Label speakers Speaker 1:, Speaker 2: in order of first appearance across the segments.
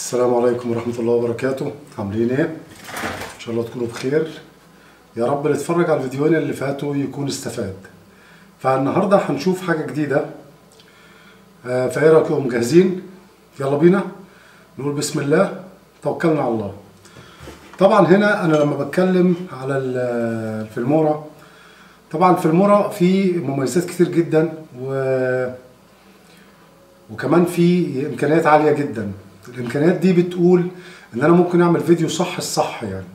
Speaker 1: السلام عليكم ورحمة الله وبركاته عاملين ايه؟ ان شاء الله تكونوا بخير يا رب اللي اتفرج على الفيديوهين اللي فاتوا يكون استفاد فالنهاردة هنشوف حاجة جديدة آه، فايه رايكم جاهزين؟ يلا بينا نقول بسم الله توكلنا على الله طبعا هنا انا لما بتكلم على ال- الفلمورة طبعا الفلمورة فيه مميزات كتير جدا و وكمان في امكانيات عاليه جدا الامكانيات دي بتقول ان انا ممكن اعمل فيديو صح الصح يعني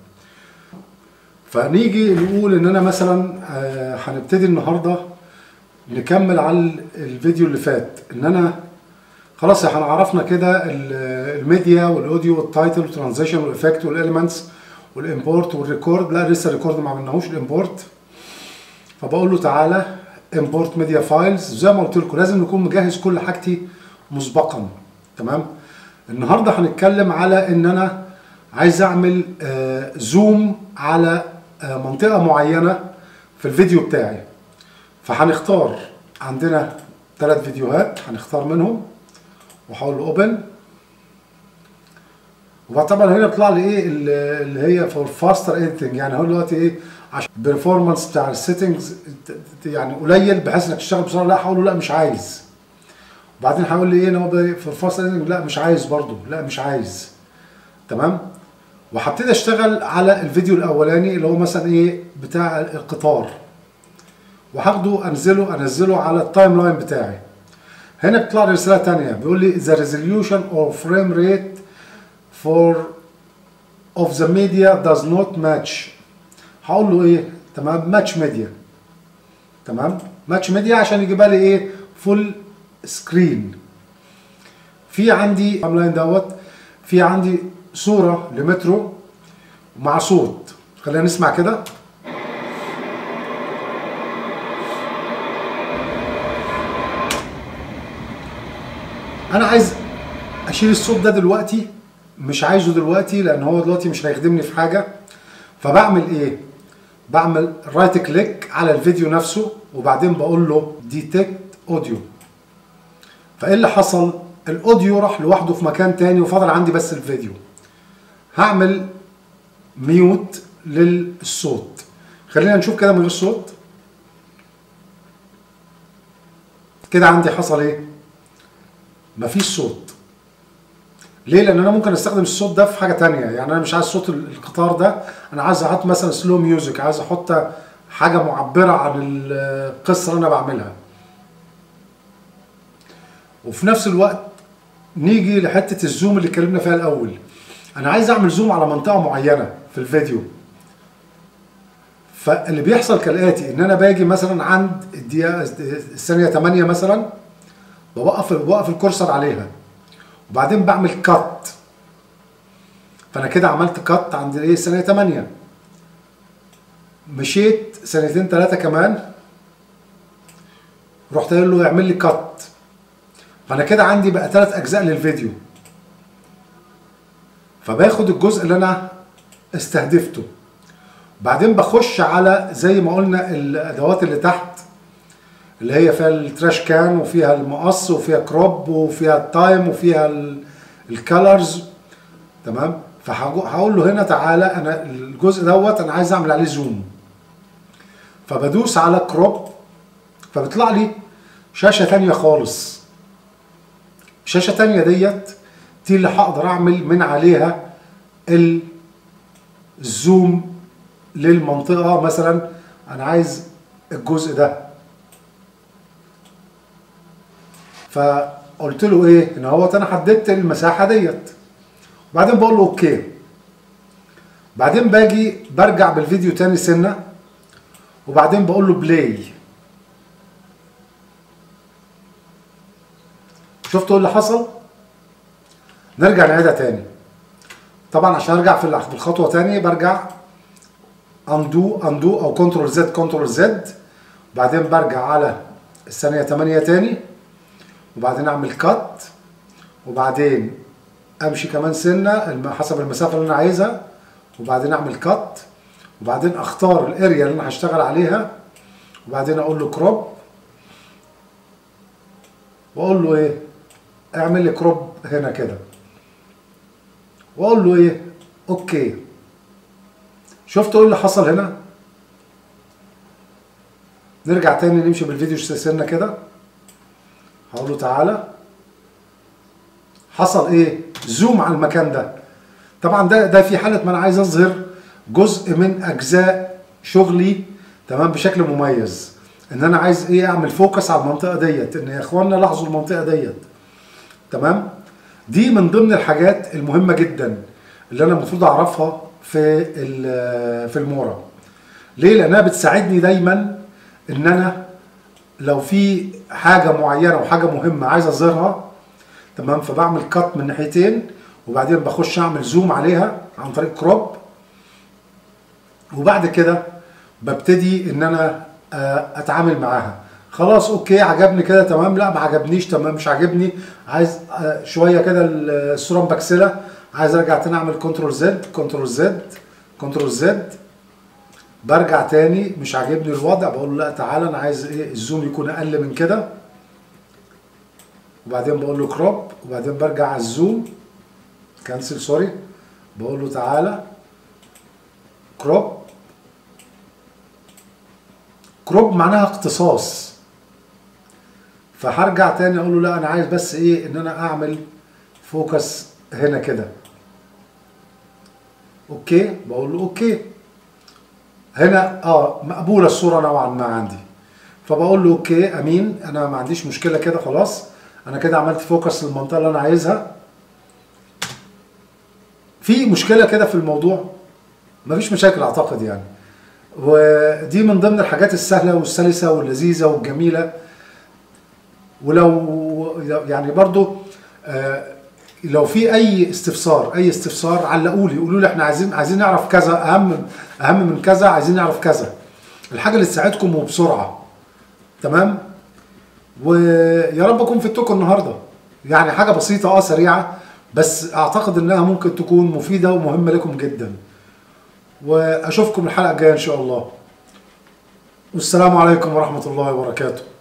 Speaker 1: فنيجي نقول ان انا مثلا آه، هنبتدي النهارده نكمل على الفيديو اللي فات ان انا خلاص احنا عرفنا كده ال- الميديا والاوديو والتايتل والترانزيشن والافكت والاليمنتس والامبورت والريكورد لا لسه الريكورد ما عملناهوش الامبورت فبقول له تعالى امبورت ميديا فايلز زي ما قلت لكم لازم نكون مجهز كل حاجتي مسبقا تمام النهارده هنتكلم على ان انا عايز اعمل آه زوم على آه منطقه معينه في الفيديو بتاعي فهنختار عندنا ثلاث فيديوهات هنختار منهم وهقول له اوبن وطبعا هنا بيطلع لي ايه اللي اللي هي فور فاستر اديتنج يعني هو دلوقتي ايه عشان البرفورمانس بتاع السيتنجز يعني قليل بحيث انك تشتغل بسرعه لا هقول له لا مش عايز وبعدين هيقول لي ايه ان هو في فاستر اديتنج لا مش عايز برضو لا مش عايز تمام وهبتدي اشتغل على الفيديو الاولاني اللي هو مثلا ايه بتاع القطار وهاخده انزله انزله على التايم لاين بتاعي هنا بتطلع لي رساله ثانيه بيقول لي the resolution or frame rate for of the media does not match هقول له ايه تمام ماتش ميديا تمام ماتش ميديا عشان يجيبها لي ايه فول سكرين في عندي التايم لاين دوت في عندي صوره لمترو مع صوت خلينا نسمع كده انا عايز اشيل الصوت ده دلوقتي مش عايزه دلوقتي لان هو دلوقتي مش هيخدمني في حاجه فبعمل ايه بعمل رايت كليك على الفيديو نفسه وبعدين بقول له ديتكت اوديو فايه اللي حصل الاوديو راح لوحده في مكان تاني وفضل عندي بس الفيديو هعمل ميوت للصوت خلينا نشوف كده من غير صوت كده عندي حصل ايه مفيش صوت ليه لان انا ممكن استخدم الصوت ده في حاجه تانية يعني انا مش عايز صوت القطار ده انا عايز احط مثلا سلو ميوزك عايز احط حاجه معبره عن القصه اللي انا بعملها وفي نفس الوقت نيجي لحته الزوم اللي اتكلمنا فيها الاول انا عايز اعمل زوم على منطقه معينه في الفيديو فاللي بيحصل كالاتي ان انا باجي مثلا عند الدقيقه الثانيه 8 مثلا بوقف بوقف الكورسر عليها وبعدين بعمل كات فانا كده عملت كات عند ايه الثانيه 8 مشيت سنتين ثلاثه كمان رحت قايل له اعمل لي كات فانا كده عندي بقى ثلاث اجزاء للفيديو فباخد الجزء اللي انا استهدفته بعدين بخش على زي ما قلنا الادوات اللي تحت اللي هي فيها التراش كان وفيها المقص وفيها كروب وفيها التايم وفيها الكالرز تمام فهقول له هنا تعالى انا الجزء دوت انا عايز اعمل عليه زوم فبدوس على كروب فبيطلع لي شاشه ثانيه خالص الشاشه ثانيه ديت دي اللي هقدر اعمل من عليها الزوم للمنطقه مثلا انا عايز الجزء ده فقلت له ايه ان هو انا حددت المساحه ديت وبعدين بقول له اوكي بعدين باجي برجع بالفيديو تاني سنه وبعدين بقول له بلاي شفتوا اللي حصل نرجع نعيدها تاني طبعا عشان ارجع في الخطوه تاني برجع اندو اندو او كنترول زد كنترول زد بعدين برجع على الثانيه 8 تاني وبعدين اعمل كات وبعدين امشي كمان سنه حسب المسافه اللي انا عايزها وبعدين اعمل كات وبعدين اختار الاريا اللي انا هشتغل عليها وبعدين اقول له كروب واقول له ايه اعمل لي كروب هنا كده واقول له ايه اوكي شفتوا ايه اللي حصل هنا نرجع تاني نمشي بالفيديو سنه كده هقول له تعالى حصل ايه زوم على المكان ده طبعا ده ده في حاله ما انا عايز اظهر جزء من اجزاء شغلي تمام بشكل مميز ان انا عايز ايه اعمل فوكس على المنطقه ديت ان يا اخوانا لاحظوا المنطقه ديت تمام دي من ضمن الحاجات المهمه جدا اللي انا المفروض اعرفها في في المورا ليه لانها بتساعدني دايما ان انا لو في حاجه معينه وحاجه مهمه عايز اظهرها تمام فبعمل كات من ناحيتين وبعدين بخش اعمل زوم عليها عن طريق كروب وبعد كده ببتدي ان انا اتعامل معاها خلاص اوكي عجبني كده تمام لا ما عجبنيش تمام مش عاجبني عايز شويه كده الصوره مبكسله عايز ارجع تاني اعمل كنترول زد كنترول زد كنترول زد برجع تاني مش عاجبني الوضع بقول له لا تعالى انا عايز ايه الزوم يكون اقل من كده وبعدين بقول له كروب وبعدين برجع على الزوم كانسل سوري بقول له تعالى كروب كروب معناها اختصاص فهرجع تاني اقول له لا انا عايز بس ايه ان انا اعمل فوكس هنا كده اوكي بقول له اوكي هنا اه مقبوله الصوره نوعا ما عندي فبقول له اوكي امين انا ما عنديش مشكله كده خلاص انا كده عملت فوكس للمنطقه اللي انا عايزها في مشكله كده في الموضوع مفيش مشاكل اعتقد يعني ودي من ضمن الحاجات السهله والسلسه واللذيذه والجميله ولو يعني برضو آه لو في اي استفسار اي استفسار علقوا لي قولوا لي احنا عايزين عايزين نعرف كذا اهم اهم من كذا عايزين نعرف كذا الحاجه اللي تساعدكم وبسرعه تمام ويا رب اكون فدتكم النهارده يعني حاجه بسيطه اه سريعه بس اعتقد انها ممكن تكون مفيده ومهمه لكم جدا واشوفكم الحلقه الجايه ان شاء الله والسلام عليكم ورحمه الله وبركاته